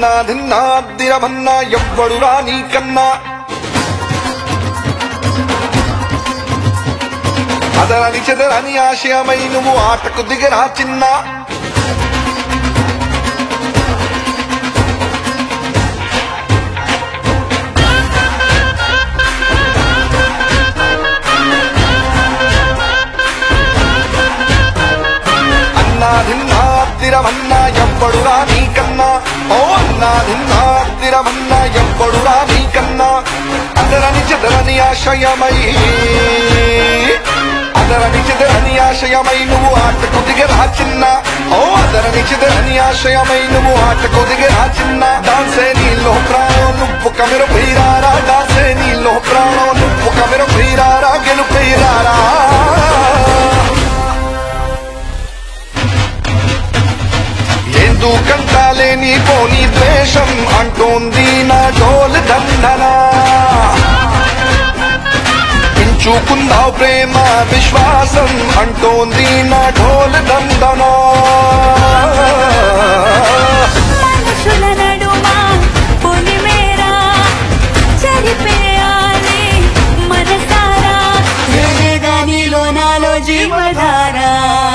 అన్నా దిన్నా అద్దిరమన్నా ఎవ్వడురా నీకన్నా అదరని చెదరని ఆశయమై నువ్వు ఆటకు దిగరా చిన్నా అన్నా దిన్నా అద్దిరమన్నా ఎవ్వడురా నీకన్నా ఓ అన్నా దిన్నా అద్దిరమన్నా ఎవ్వడురా నీకన్నా అదరని చెదరని ఆశయమై అదరని చెదరని ఆశయమై నువ్వు ఆటకు దిగరా చిన్న ఓ అదరని చెదరని ఆశయమై నువ్వు ఆటకు దిగరా చిన్న దాసే నీలో ప్రాణం నువ్వు కమిర పైరారా దాసే నీలో ప్రాణం నువ్వు కమిర పైరారా గెలుపైరారా ఎందుకంటాలే నీ పోని ద్వేషం అంటోంది నా డోలు దండనా పెంచుకుందావు ప్రేమ విశ్వాసం అంటోంది నా ఢోలు దండనా మనుషుల నడుమ పొలిమేరా చరిపేయాలి మనసారా జగగా నీలో నాలో జీవధారా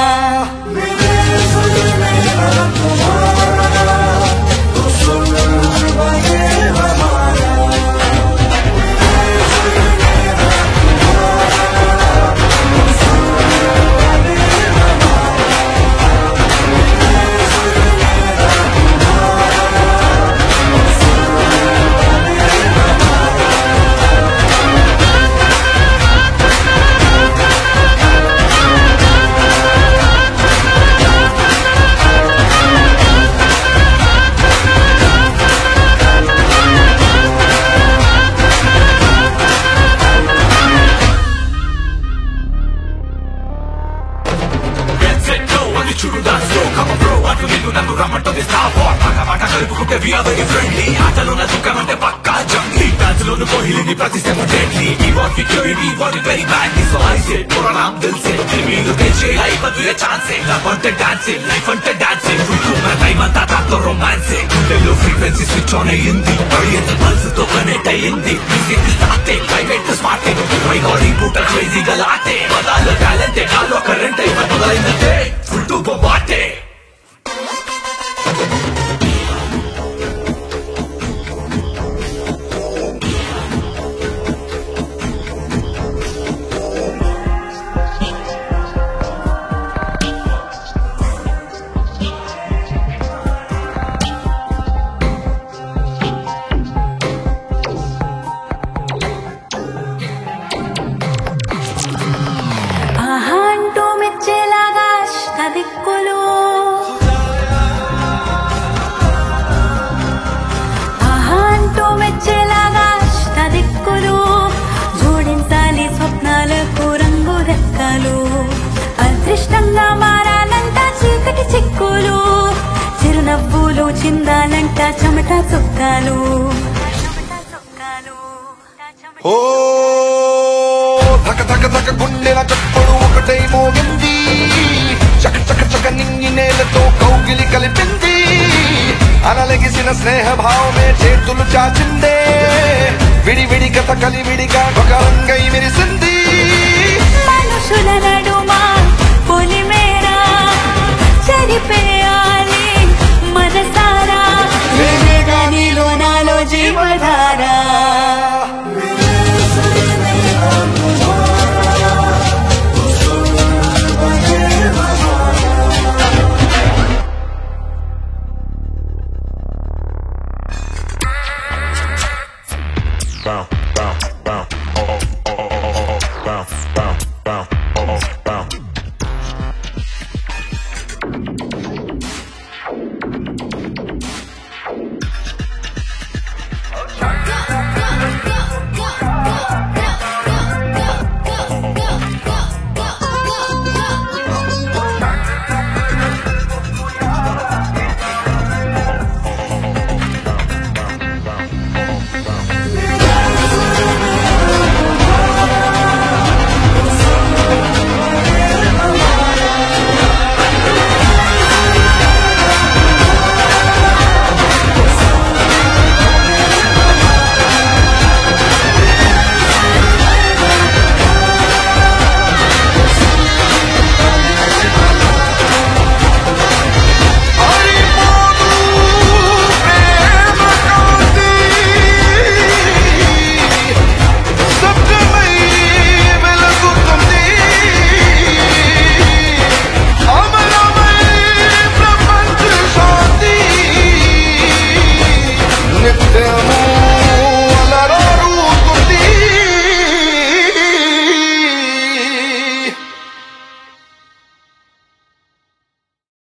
అది చూడు దాంట్లో కమ బ్రో అటు నిన్ను నన్ను రమ్మంటుంది స్టాప్ మాట మాట కలుపుకుంటే వి ఆర్ వెరీ ఫ్రెండ్లీ ఆటలో నా దుఃఖమంటే పక్కా జంగ్లీ డాన్స్ లోను కోహిలిని ప్రతి స్టెప్ డెడ్లీ ఈ what we query we what very bad so I say పురా నామ్ దిల్ సే మీరు తెచ్చే లైఫ్ అది ఛాన్స్ లవ్ అంటే డాన్సింగ్ లైఫ్ అంటే డాన్సింగ్ ఫుల్ నా టైం అంతా దాంతో రొమాన్సింగ్ గుండెల్లో ఫ్రీక్వెన్సీ స్విచ్ ఆన్ అయ్యింది ఎంత పల్స్ తో కనెక్ట్ అయ్యింది మ్యూజిక్ స్టార్టే ప్రైవేట్ స్మార్ట్ మై గాడ్ ఈ పూట క్రేజీ గలాటే పదాల టాలెంట్ నాలో కరెంట్ అయి మొదలైందంటే ఫుల్ టు బొమ్బాటే ఆహా అంటూ మెచ్చేలాగా దిక్కులు ఆహా అంటూ మెచ్చేలాగా దిక్కులు జోడించాలి స్వప్నాలకు రంగు రెక్కలు అదృష్టంగా మారాలంట చీకటి చిక్కులు చిరునవ్వులు చిందాలంట చెమట చుక్కాలు ఓ ధక ధక ధక గుండెల చప్పుడు ఒకటై మోగింది చక చక చక నింగి నేలతో కౌగిలి కలిపింది అనలగిసిన స్నేహ భావమే చేతులు చాచిందే విడి విడి గత కలివిడిగా ఒక రంగై విరిసింది మనుషుల నడుమ పొలిమేరా చరిపేయాలి మనసారా వేగేగా నీలో నాలో జీవధారా bounce, bounce, bounce.